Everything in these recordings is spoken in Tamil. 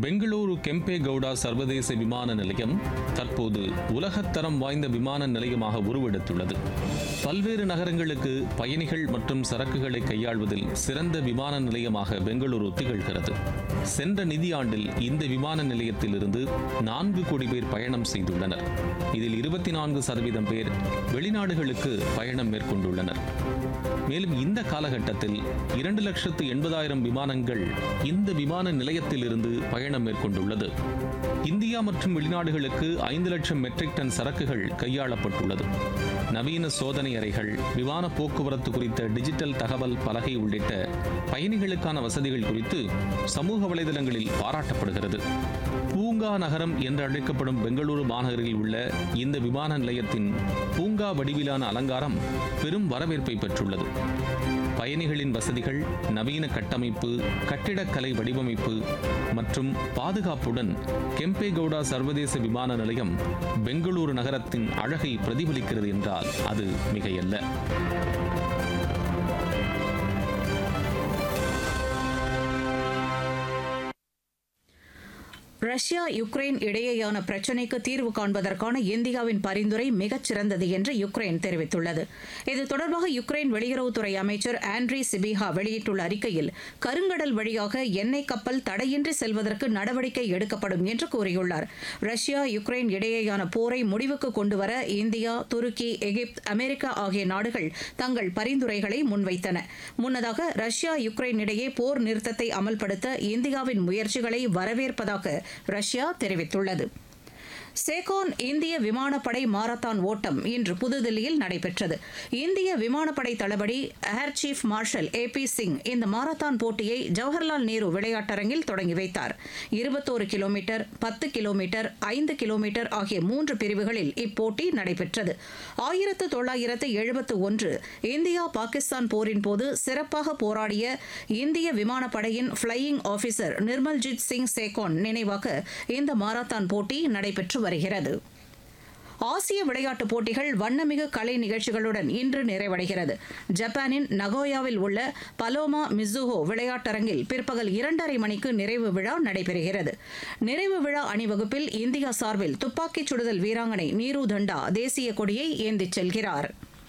பெங்களூரு கெம்பே கவுடா சர்வதேச விமான நிலையம் தற்போது உலகத்தரம் வாய்ந்த விமான நிலையமாக உருவெடுத்துள்ளது பல்வேறு நகரங்களுக்கு பயணிகள் மற்றும் சரக்குகளை கையாள்வதில் சிறந்த விமான நிலையமாக பெங்களூரு திகழ்கிறது சென்ற நிதியாண்டில் இந்த விமான நிலையத்திலிருந்து நான்கு கோடி பேர் பயணம் செய்துள்ளனர் இதில் இருபத்தி நான்கு சதவீதம் பேர் வெளிநாடுகளுக்கு பயணம் மேற்கொண்டுள்ளனர் மேலும் இந்த காலகட்டத்தில் இரண்டு லட்சத்து எண்பதாயிரம் விமானங்கள் இந்த விமான நிலையத்திலிருந்து பயணம் மேற்கொண்டுள்ளது இந்தியா மற்றும் வெளிநாடுகளுக்கு ஐந்து லட்சம் மெட்ரிக் டன் சரக்குகள் கையாளப்பட்டுள்ளது நவீன சோதனை அறைகள் விமான போக்குவரத்து குறித்த டிஜிட்டல் தகவல் பலகை உள்ளிட்ட பயணிகளுக்கான வசதிகள் குறித்து சமூக வலைதளங்களில் பாராட்டப்படுகிறது பூங்கா நகரம் என்று அழைக்கப்படும் பெங்களூரு மாநகரில் உள்ள இந்த விமான நிலையத்தின் பூங்கா வடிவிலான அலங்காரம் பெரும் வரவேற்பை பெற்றுள்ளது பயணிகளின் வசதிகள் நவீன கட்டமைப்பு கட்டிடக்கலை வடிவமைப்பு மற்றும் பாதுகாப்புடன் கெம்பேகவுடா சர்வதேச விமான நிலையம் பெங்களூரு நகரத்தின் அழகை பிரதிபலிக்கிறது என்றால் அது மிகையல்ல ரஷ்யா யுக்ரைன் இடையேயான பிரச்சினைக்கு தீர்வு காண்பதற்கான இந்தியாவின் பரிந்துரை மிகச் சிறந்தது என்று யுக்ரைன் தெரிவித்துள்ளது இது தொடர்பாக யுக்ரைன் வெளியுறவுத்துறை அமைச்சர் ஆண்ட்ரி சிபிஹா வெளியிட்டுள்ள அறிக்கையில் கருங்கடல் வழியாக எண்ணெய் கப்பல் தடையின்றி செல்வதற்கு நடவடிக்கை எடுக்கப்படும் என்று கூறியுள்ளார் ரஷ்யா யுக்ரைன் இடையேயான போரை முடிவுக்கு கொண்டுவர இந்தியா துருக்கி எகிப்து அமெரிக்கா ஆகிய நாடுகள் தங்கள் பரிந்துரைகளை முன்வைத்தன முன்னதாக ரஷ்யா யுக்ரைன் இடையே போர் நிறுத்தத்தை அமல்படுத்த இந்தியாவின் முயற்சிகளை வரவேற்பதாக ரஷ்யா தெரிவித்துள்ளது சேகோன் இந்திய விமானப்படை மாரத்தான் ஓட்டம் இன்று புதுதில்லியில் நடைபெற்றது இந்திய விமானப்படை தளபதி air chief marshal A P Singh இந்த மாரத்தான் போட்டியை ஜவஹர்லால் நேரு விளையாட்டரங்கில் தொடங்கி வைத்தார் இருபத்தோரு கிலோமீட்டர் பத்து கிலோமீட்டர் ஐந்து கிலோமீட்டர் ஆகிய மூன்று பிரிவுகளில் இப்போட்டி நடைபெற்றது ஆயிரத்து தொள்ளாயிரத்து எழுபத்து ஒன்று இந்தியா பாகிஸ்தான் போரின் போது சிறப்பாக போராடிய இந்திய விமானப்படையின் ஃபிளையிங் ஆபீசர் நிர்மல்ஜித் சிங் சேகோன் நினைவாக இந்த மாரத்தான் போட்டி நடைபெற்று வருகிறது ஆசிய விளையாட்டுப் போட்டிகள் வண்ணமிகு கலை நிகழ்ச்சிகளுடன் இன்று நிறைவடைகிறது ஜப்பானின் நகோயாவில் உள்ள பலோமா மிசுஹோ விளையாட்டரங்கில் பிற்பகல் இரண்டரை மணிக்கு நிறைவு விழா நடைபெறுகிறது நிறைவு விழா அணிவகுப்பில் இந்தியா சார்பில் துப்பாக்கிச் சுடுதல் வீராங்கனை நீரு தண்டா தேசிய கொடியை ஏந்திச் செல்கிறார்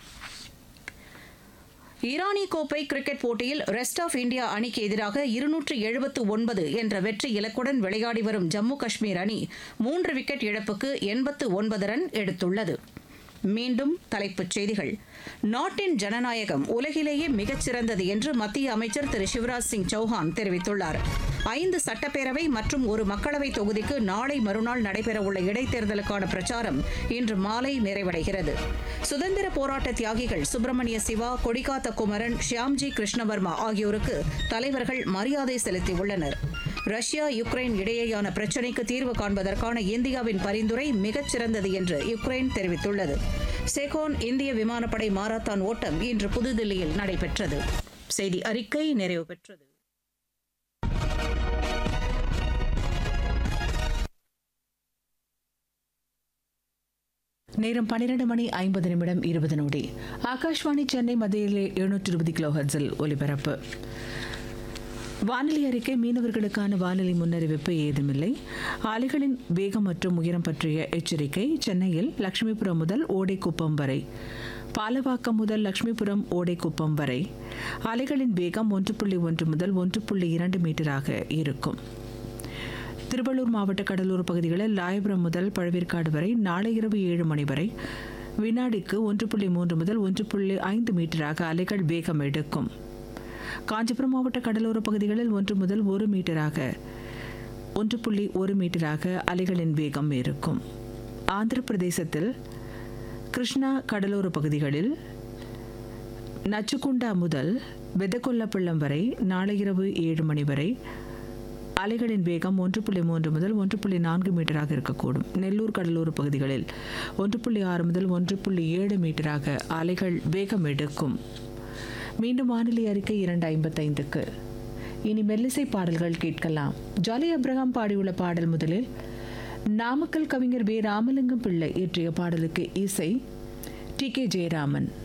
ஈரானி கோப்பை கிரிக்கெட் போட்டியில் ரெஸ்ட் ஆஃப் இந்தியா அணிக்கு எதிராக இருநூற்று எழுபத்து ஒன்பது என்ற வெற்றி இலக்குடன் விளையாடி வரும் ஜம்மு காஷ்மீர் அணி மூன்று விக்கெட் இழப்புக்கு எண்பத்து ஒன்பது ரன் எடுத்துள்ளது மீண்டும் தலைப்புச் செய்திகள் நாட்டின் ஜனநாயகம் உலகிலேயே மிகச்சிறந்தது என்று மத்திய அமைச்சர் திரு சிவராஜ் சிங் சௌஹான் தெரிவித்துள்ளார் ஐந்து சட்டப்பேரவை மற்றும் ஒரு மக்களவை தொகுதிக்கு நாளை மறுநாள் நடைபெறவுள்ள இடைத்தேர்தலுக்கான பிரச்சாரம் இன்று மாலை நிறைவடைகிறது சுதந்திர போராட்ட தியாகிகள் சுப்பிரமணிய சிவா கொடிகாத்த குமரன் ஷியாம்ஜி கிருஷ்ணவர்மா ஆகியோருக்கு தலைவர்கள் மரியாதை செலுத்தியுள்ளனர் ரஷ்யா யுக்ரைன் இடையேயான பிரச்சினைக்கு தீர்வு காண்பதற்கான இந்தியாவின் பரிந்துரை மிகச் சிறந்தது என்று யுக்ரைன் தெரிவித்துள்ளது செகோன் இந்திய விமானப்படை மாரத்தான் ஓட்டம் இன்று புதுதில்லியில் நடைபெற்றது செய்தி அறிக்கை நிறைவு பெற்றது நேரம் பன்னிரண்டு மணி ஐம்பது நிமிடம் இருபது நொடி ஆகாஷ்வாணி சென்னை மத்தியிலே எழுநூற்றி இருபது கிலோ ஹர்ட்ஸில் ஒலிபரப்பு வானிலை அறிக்கை மீனவர்களுக்கான வானிலை முன்னறிவிப்பு ஏதுமில்லை அலைகளின் வேகம் மற்றும் உயரம் பற்றிய எச்சரிக்கை சென்னையில் லட்சுமிபுரம் முதல் ஓடைக்குப்பம் வரை பாலவாக்கம் முதல் லட்சுமிபுரம் ஓடைக்குப்பம் வரை அலைகளின் வேகம் ஒன்று புள்ளி ஒன்று முதல் ஒன்று புள்ளி இரண்டு மீட்டராக இருக்கும் திருவள்ளூர் மாவட்ட கடலோர பகுதிகளில் லாயபுரம் முதல் பழவேற்காடு வரை நாளை இரவு ஏழு மணி வரை வினாடிக்கு ஒன்று புள்ளி மூன்று முதல் ஒன்று புள்ளி ஐந்து மீட்டராக அலைகள் வேகம் எடுக்கும் காஞ்சிபுரம் மாவட்ட கடலோர பகுதிகளில் ஒன்று முதல் ஒரு மீட்டராக ஒன்று புள்ளி ஒரு மீட்டராக அலைகளின் வேகம் இருக்கும் ஆந்திர பிரதேசத்தில் கிருஷ்ணா கடலோர பகுதிகளில் நச்சுக்குண்டா முதல் வெதக்கொல்லப்பள்ளம் வரை நாளை இரவு ஏழு மணி வரை அலைகளின் வேகம் ஒன்று புள்ளி மூன்று முதல் ஒன்று புள்ளி நான்கு மீட்டராக இருக்கக்கூடும் நெல்லூர் கடலோர பகுதிகளில் ஒன்று புள்ளி ஆறு முதல் ஒன்று புள்ளி ஏழு மீட்டராக அலைகள் வேகம் எடுக்கும் மீண்டும் வானிலை அறிக்கை இரண்டு ஐம்பத்தைந்துக்கு இனி மெல்லிசை பாடல்கள் கேட்கலாம் ஜாலி அப்ரஹாம் பாடியுள்ள பாடல் முதலில் நாமக்கல் கவிஞர் வே ராமலிங்கம் பிள்ளை இயற்றிய பாடலுக்கு இசை டி கே ஜெயராமன்